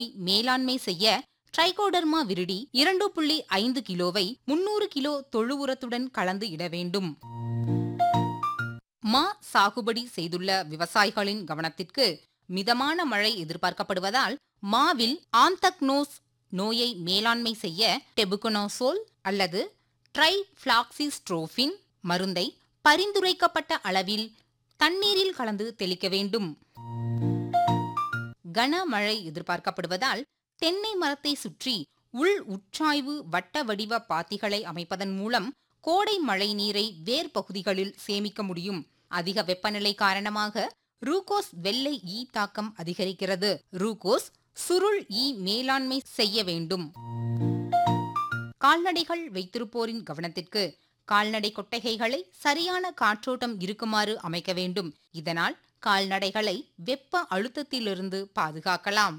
மேலாண்மை செய்ய trichoderma viride இரண்டு புள்ளி ஐந்து கிலோவை முன்னூறு கிலோ தொழு உரத்துடன் கலந்து இட வேண்டும் மா சாகுபடி செய்துள்ள விவசாயிகளின் கவனத்திற்கு மிதமான மழை எதிர்பார்க்கப்படுவதால் மாவில் ஆந்தக்னோஸ் நோயை மேலாண்மை செய்ய டெபுகனோசோல் அல்லது ட்ரைஃப்ளாக்சிஸ்ட்ரோஃபின் மருந்தை பரிந்துரைக்கப்பட்ட அளவில் தண்ணீரில் கலந்து தெளிக்க வேண்டும் கனமழை எதிர்பார்க்கப்படுவதால் தென்னை மரத்தை சுற்றி உள் உட்சாய்வு வட்ட வடிவ பாத்திகளை அமைப்பதன் மூலம் கோடை மழை நீரை வேர் பகுதிகளில் சேமிக்க முடியும் அதிக வெப்பநிலை காரணமாக ரூகோஸ் வெள்ளை ஈ தாக்கம் அதிகரிக்கிறது ரூகோஸ் சுருள் ஈ மேலாண்மை செய்ய வேண்டும் கால்நடைகள் வைத்திருப்போரின் கவனத்திற்கு கால்நடை கொட்டகைகளை சரியான காற்றோட்டம் இருக்குமாறு அமைக்க வேண்டும் இதனால் கால்நடைகளை வெப்ப அழுத்தத்திலிருந்து பாதுகாக்கலாம்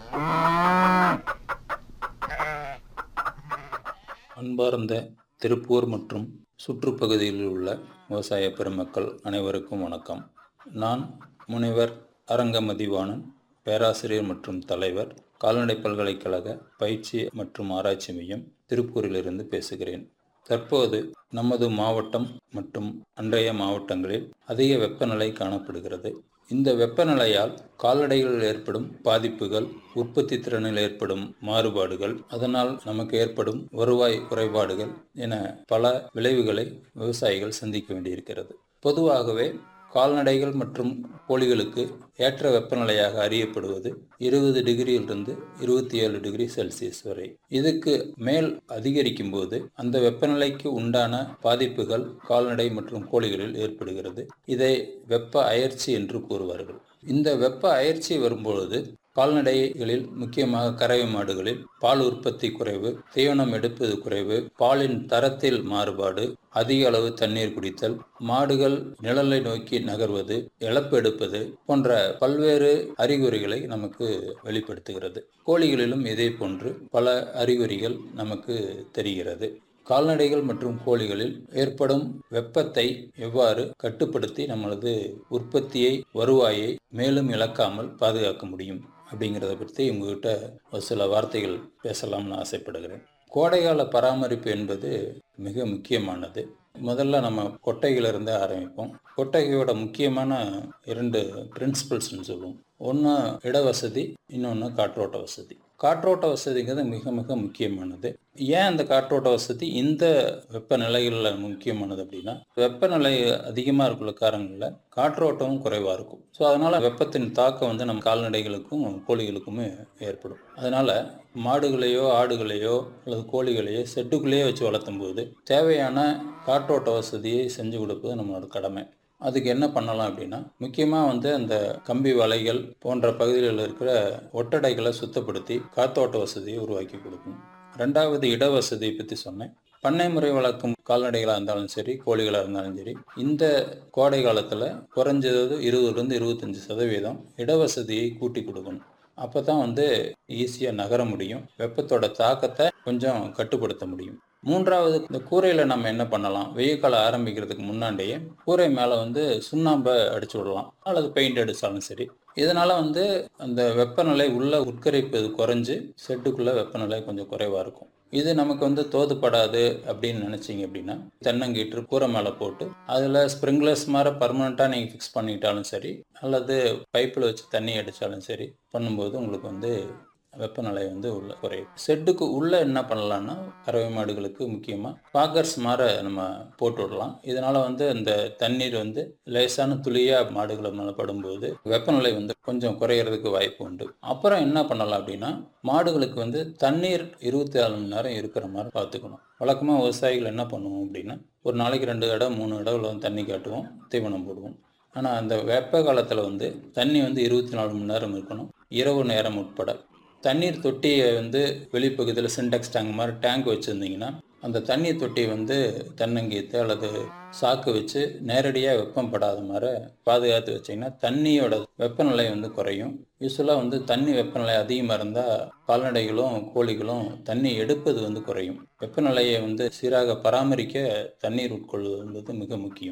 அன்பார்ந்த திருப்பூர் மற்றும் சுற்றுப்பகுதியில் உள்ள விவசாய பெருமக்கள் அனைவருக்கும் வணக்கம் நான் முனைவர் அரங்க மதிவாணன் பேராசிரியர் மற்றும் தலைவர் கால்நடை பல்கலைக்கழக பயிற்சி மற்றும் ஆராய்ச்சி மையம் திருப்பூரிலிருந்து பேசுகிறேன் தற்போது நமது மாவட்டம் மற்றும் அன்றைய மாவட்டங்களில் அதிக வெப்பநிலை காணப்படுகிறது இந்த வெப்பநிலையால் கால்நடைகளில் ஏற்படும் பாதிப்புகள் உற்பத்தி திறனில் ஏற்படும் மாறுபாடுகள் அதனால் நமக்கு ஏற்படும் வருவாய் குறைபாடுகள் என பல விளைவுகளை விவசாயிகள் சந்திக்க வேண்டியிருக்கிறது பொதுவாகவே கால்நடைகள் மற்றும் கோழிகளுக்கு ஏற்ற வெப்பநிலையாக அறியப்படுவது இருபது டிகிரியிலிருந்து இருபத்தி ஏழு டிகிரி செல்சியஸ் வரை இதுக்கு மேல் அதிகரிக்கும் போது அந்த வெப்பநிலைக்கு உண்டான பாதிப்புகள் கால்நடை மற்றும் கோழிகளில் ஏற்படுகிறது இதை வெப்ப அயற்சி என்று கூறுவார்கள் இந்த வெப்ப அயற்சி வரும்பொழுது கால்நடைகளில் முக்கியமாக கறவை மாடுகளில் பால் உற்பத்தி குறைவு தீவனம் எடுப்பது குறைவு பாலின் தரத்தில் மாறுபாடு அதிக அளவு தண்ணீர் குடித்தல் மாடுகள் நிழலை நோக்கி நகர்வது இழப்பு எடுப்பது போன்ற பல்வேறு அறிகுறிகளை நமக்கு வெளிப்படுத்துகிறது கோழிகளிலும் இதே போன்று பல அறிகுறிகள் நமக்கு தெரிகிறது கால்நடைகள் மற்றும் கோழிகளில் ஏற்படும் வெப்பத்தை எவ்வாறு கட்டுப்படுத்தி நம்மளது உற்பத்தியை வருவாயை மேலும் இழக்காமல் பாதுகாக்க முடியும் அப்படிங்கிறத பற்றி உங்ககிட்ட ஒரு சில வார்த்தைகள் பேசலாம்னு ஆசைப்படுகிறேன் கோடைகால பராமரிப்பு என்பது மிக முக்கியமானது முதல்ல நம்ம கொட்டையிலிருந்து ஆரம்பிப்போம் கொட்டகையோட முக்கியமான இரண்டு பிரின்சிபல்ஸ்னு சொல்லுவோம் ஒன்று இட வசதி இன்னொன்று காற்றோட்ட வசதி காற்றோட்ட வசதிங்கிறது மிக மிக முக்கியமானது ஏன் அந்த காற்றோட்ட வசதி இந்த வெப்பநிலைகளில் முக்கியமானது அப்படின்னா வெப்பநிலை அதிகமாக இருக்கிற காரணங்களில் காற்றோட்டமும் குறைவாக இருக்கும் ஸோ அதனால் வெப்பத்தின் தாக்கம் வந்து நம்ம கால்நடைகளுக்கும் கோழிகளுக்குமே ஏற்படும் அதனால் மாடுகளையோ ஆடுகளையோ அல்லது கோழிகளையோ செட்டுக்குள்ளேயே வச்சு வளர்த்தும் போது தேவையான காற்றோட்ட வசதியை செஞ்சு கொடுப்பது நம்மளோட கடமை அதுக்கு என்ன பண்ணலாம் அப்படின்னா முக்கியமாக வந்து அந்த கம்பி வலைகள் போன்ற பகுதிகளில் இருக்கிற ஒட்டடைகளை சுத்தப்படுத்தி காத்தோட்ட வசதியை உருவாக்கி கொடுக்கணும் ரெண்டாவது இட வசதியை பற்றி சொன்னேன் பண்ணை முறை வளர்க்கும் கால்நடைகளாக இருந்தாலும் சரி கோழிகளாக இருந்தாலும் சரி இந்த கோடை காலத்தில் குறைஞ்சது இருபதுலேருந்து இருபத்தஞ்சி சதவீதம் இடவசதியை கூட்டி கொடுக்கணும் அப்போ தான் வந்து ஈஸியாக நகர முடியும் வெப்பத்தோட தாக்கத்தை கொஞ்சம் கட்டுப்படுத்த முடியும் மூன்றாவது இந்த கூரையில் நம்ம என்ன பண்ணலாம் வெயில் காலம் ஆரம்பிக்கிறதுக்கு முன்னாடியே கூரை மேலே வந்து சுண்ணாம்பை அடிச்சு விடலாம் அல்லது பெயிண்ட் அடித்தாலும் சரி இதனால் வந்து அந்த வெப்பநிலை உள்ள உட்கரிப்பது குறைஞ்சு செட்டுக்குள்ளே வெப்பநிலை கொஞ்சம் குறைவாக இருக்கும் இது நமக்கு வந்து தோதுப்படாது அப்படின்னு நினச்சிங்க அப்படின்னா தென்னங்கீற்று கூரை மேலே போட்டு அதில் ஸ்ப்ரிங்க்லர்ஸ் மாதிரி பர்மனெண்ட்டாக நீங்கள் ஃபிக்ஸ் பண்ணிக்கிட்டாலும் சரி அல்லது பைப்பில் வச்சு தண்ணி அடித்தாலும் சரி பண்ணும்போது உங்களுக்கு வந்து வெப்பநிலை வந்து உள்ள குறையும் செட்டுக்கு உள்ளே என்ன பண்ணலான்னா கறவை மாடுகளுக்கு முக்கியமாக பாக்கர்ஸ் மாற நம்ம போட்டு விடலாம் இதனால் வந்து அந்த தண்ணீர் வந்து லேசான துளியாக மாடுகளை மேலே படும்போது வெப்பநிலை வந்து கொஞ்சம் குறையிறதுக்கு வாய்ப்பு உண்டு அப்புறம் என்ன பண்ணலாம் அப்படின்னா மாடுகளுக்கு வந்து தண்ணீர் இருபத்தி நாலு மணி நேரம் இருக்கிற மாதிரி பார்த்துக்கணும் வழக்கமாக விவசாயிகள் என்ன பண்ணுவோம் அப்படின்னா ஒரு நாளைக்கு ரெண்டு இடம் மூணு இடம் தண்ணி காட்டுவோம் தீவனம் போடுவோம் ஆனால் அந்த வெப்ப காலத்தில் வந்து தண்ணி வந்து இருபத்தி நாலு மணி நேரம் இருக்கணும் இரவு நேரம் உட்பட தண்ணீர் தொட்டியை வந்து வெளிப்பகுதியில் சின்டெக்ஸ் டேங்க் மாதிரி டேங்க் வச்சுருந்தீங்கன்னா அந்த தண்ணி தொட்டி வந்து தென்னங்கீத்து அல்லது சாக்கு வச்சு நேரடியாக வெப்பம் படாத மாதிரி பாதுகாத்து வச்சிங்கன்னா தண்ணியோட வெப்பநிலை வந்து குறையும் யூஸ்வலாக வந்து தண்ணி வெப்பநிலை அதிகமாக இருந்தால் கால்நடைகளும் கோழிகளும் தண்ணி எடுப்பது வந்து குறையும் வெப்பநிலையை வந்து சீராக பராமரிக்க தண்ணீர் உட்கொள்வது என்பது மிக முக்கியம்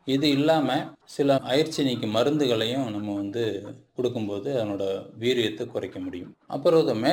இது இல்லாமல் சில அயற்சி நீக்கி மருந்துகளையும் நம்ம வந்து கொடுக்கும்போது அதனோட வீரியத்தை குறைக்க முடியும் அப்புறம் இது